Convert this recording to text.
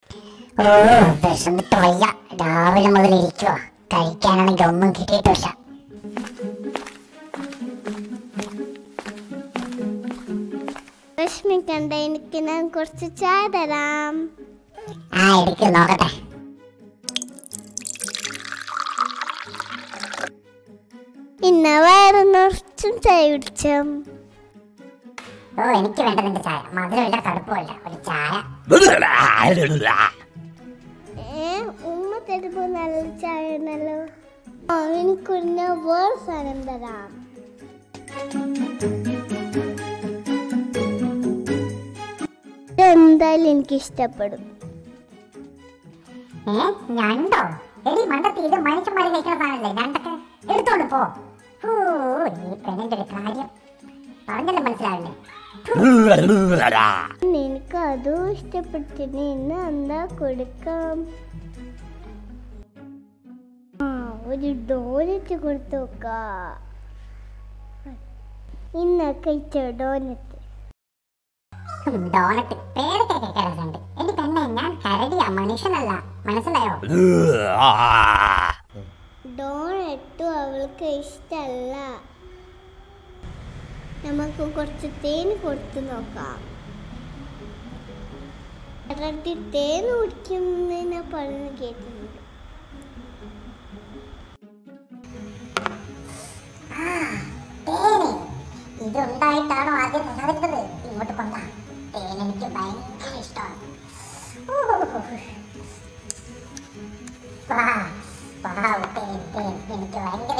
ഓ വിശന്നിട്ട് വയ്യ രാവിലെ മുതൽ ഇരിക്കുക കഴിക്കാനാണെങ്കിൽ ഒന്നും കിട്ടിയിട്ടില്ല വിഷമിക്കണ്ട എനിക്ക് ഞാൻ കുറച്ച് ചായ തരാം ആ എടുക്ക് നോക്കട്ടെ ഇന്ന വയറ് നിറച്ചും ചായ കുടിച്ചോ ഓ എനിക്ക് വേണ്ട നിന്റെ ചായ മധുരമില്ല കടുപ്പമില്ല ഒരു ചായ ഏ ഉമ്മ തരുമ്പോ നല്ല ചായ ഉണ്ടല്ലോ ആ എനിക്കൊരു ഞാൻ വേറെ സാധനം തരാം എന്തായാലും എനിക്ക് ഇഷ്ടപ്പെടും ഏ ഞണ്ടോ എടി മണ്ടത്തി ഇത് മനുഷ്യന്മാര് കഴിക്കുന്ന സാധനല്ലേ ഞണ്ടൊക്കെ എടുത്തോണ്ട് പോ ഓ ഈ പെണ്ണിന്റെ ഒരു കാര്യം പറഞ്ഞല്ലേ മനസ്സിലാവില്ലേ എനിക്ക് അതും ഇഷ്ടപ്പെട്ടിന് ഇന്ന് എന്താ കൊടുക്കാം ആ ഒരു ഡോനറ്റ് കൊടുത്തു നോക്കാം ഇന്ന് കഴിച്ച ഡോനറ്റ് ഡോണറ്റ് പേരൊക്കെ കേൾക്കാറുണ്ട് എന്റെ പെണ്ണെ ഞാൻ കരടിയാ മനുഷ്യനല്ല മനസ്സിലായോ ഡോണറ്റും അവൾക്ക് ഇഷ്ടമല്ല നമുക്ക് കുറച്ച് തേൻ കൊടുത്തു നോക്കാം കരടി തേൻ കുടിക്കുന്നതിനെ പറഞ്ഞ് കേട്ടിട്ടുണ്ട് തേന് ഇതുണ്ടായിട്ടാണോ ആദ്യം തരാതിരുന്നത് ഇങ്ങോട്ട് കൊണ്ടാ തേൻ എനിക്ക് ഭയങ്കര ഇഷ്ടമാണ് വാ, വാവ്, തേൻ, തേൻ. എനിക്ക് ഭയങ്കര